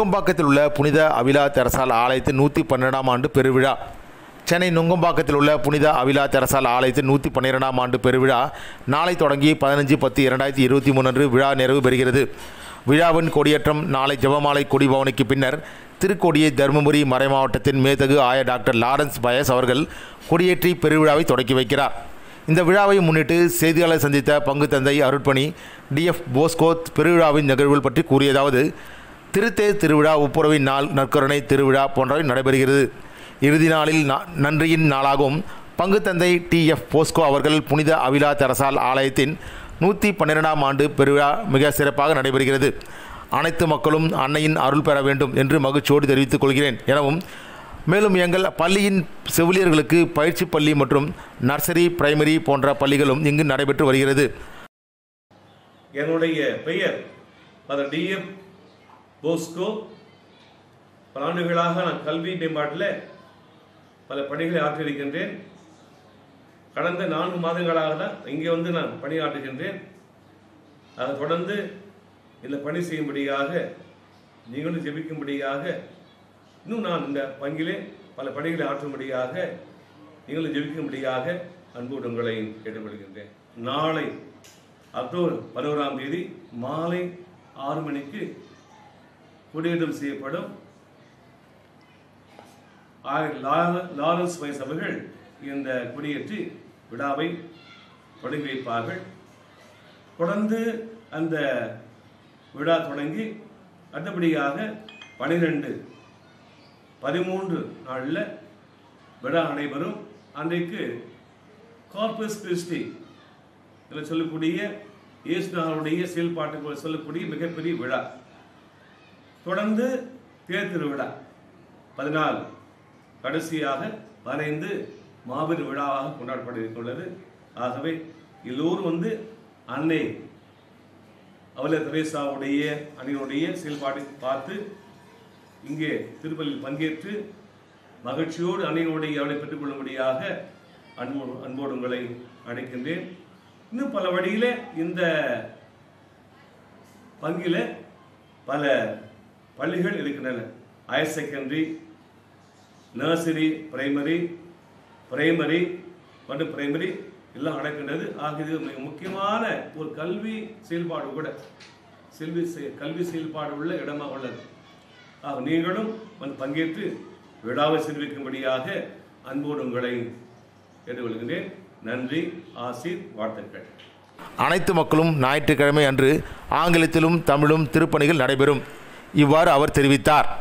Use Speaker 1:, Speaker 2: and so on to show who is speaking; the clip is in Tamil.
Speaker 1: நுங்கம்பாக்கத்தில் உள்ள புனித அவிலா தெரசால் ஆலயத்தின் நூற்றி பன்னெண்டாம் ஆண்டு பெருவிழா சென்னை நுங்கம்பாக்கத்தில் உள்ள புனித அவிலா தெரசால் ஆலயத்தின் நூற்றி பன்னிரெண்டாம் ஆண்டு பெருவிழா நாளை தொடங்கி பதினஞ்சு பத்து இரண்டாயிரத்தி இருபத்தி மூணு அன்று விழா நிறைவு பெறுகிறது விழாவின் கொடியேற்றம் நாளை ஜெபமாலை கொடிபவனுக்கு பின்னர் திருக்கோடியை தருமபுரி மறைமாவட்டத்தின் மேதகு ஆய டாக்டர் லாரன்ஸ் பயஸ் அவர்கள் கொடியேற்றி பெருவிழாவை தொடக்கி வைக்கிறார் இந்த விழாவை முன்னிட்டு செய்தியாளர் சந்தித்த பங்கு தந்தை அருட்பணி டிஎஃப் போஸ்கோ பெருவிழாவின் நிகழ்வுகள் பற்றி கூறியதாவது திருத்தேர் திருவிழா ஒப்புரவின் நாள் நற்கருணை திருவிழா போன்றவை நடைபெறுகிறது இறுதி நாளில் நா- நன்றியின் நாளாகவும் பங்கு தந்தை டிஎஃப் போஸ்கோ அவர்கள் புனித அவிலா தெரசால் ஆலயத்தின் நூற்றி பன்னிரெண்டாம் ஆண்டு பெருவிழா மிக சிறப்பாக நடைபெறுகிறது அனைத்து மக்களும் அன்னையின் அருள் பெற வேண்டும் என்று மகிழ்ச்சியோடு தெரிவித்துக் கொள்கிறேன் எனவும் மேலும் எங்கள் பள்ளியின் செவிலியர்களுக்கு பயிற்சி பள்ளி மற்றும் நர்சரி பிரைமரி போன்ற பள்ளிகளும் இங்கு நடைபெற்று வருகிறது
Speaker 2: என்னுடைய பெயர் ஃபாதர் டிஎம் போஸ்கோ பல ஆண்டுகளாக நான் கல்வி மேம்பாட்டில் பல பணிகளை ஆற்றியிருக்கின்றேன் கடந்த நான்கு மாதங்களாக தான் இங்கே வந்து நான் பணியாற்றுகின்றேன் அதை தொடர்ந்து இந்த பணி செய்யும்படியாக நீங்களும் ஜெபிக்கும்படியாக இன்னும் நான் இந்த பங்கிலே பல பணிகளை ஆற்றும்படியாக நீங்களும் ஜெபிக்கும்படியாக அன்போடு உங்களை கேட்டுக்கொள்கின்றேன் நாளை அக்டோபர் பதினோராம் தேதி மாலை ஆறு மணிக்கு குடியேற்றம் செய்யப்படும் ஆ- லா- லாரன்ஸ் வைஸ் அவர்கள் இந்த குடியேற்றி விழாவை தொடங்கி வைப்பார்கள் தொடர்ந்து அந்த விழா தொடங்கி அடுத்தபடியாக பனிரெண்டு பதிமூன்று நாளில் விழா நடைபெறும் அன்றைக்கு கார்பஸ் கிறிஸ்டி இதில் சொல்லக்கூடிய இயேசுநாதனுடைய செயல்பாட்டுக்கு சொல்லக்கூடிய மிகப்பெரிய விழா தொடர்ந்து தேர் திருவிழா பதினாலு கடைசியாக பதினைந்து மாபெரும் விழாவாக கொண்டாடப்பட இருக்கிறது ஆகவே எல்லோரும் வந்து அன்னை அவல தெரேசாவுடைய அன்னையுடைய செயல்பாட்டை பார்த்து இங்கே திருப்பலியில் பங்கேற்று மகிழ்ச்சியோடு அன்னையினுடைய அவளை பெற்றுக்கொள்ளும்படியாக அன்போடு அன்போடு உங்களை அழைக்கின்றேன் இன்னும் பல வழியிலே இந்த பங்கில பல பள்ளிகள் இருக்கின்றன higher secondary nursery primary primary மற்றும் பிரைமரி எல்லாம் நடக்கின்றது ஆக இது மிக முக்கியமான ஒரு கல்வி செயல்பாடு கூட செல்வி செ- கல்வி செயல்பாடு உள்ள இடமா உள்ளது ஆக நீங்களும் வந்து பங்கேற்று விழாவை சிறுவிக்கும்படியாக அன்போடு உங்களை கேட்டுக்கொள்கின்றேன் நன்றி ஆசிர் வாழ்த்துக்கள்
Speaker 1: அனைத்து மக்களும் ஞாயிற்றுக்கிழமை அன்று ஆங்கிலத்திலும் தமிழும் திருப்பணிகள் நடைபெறும் இவ்வாறு அவர் தெரிவித்தார்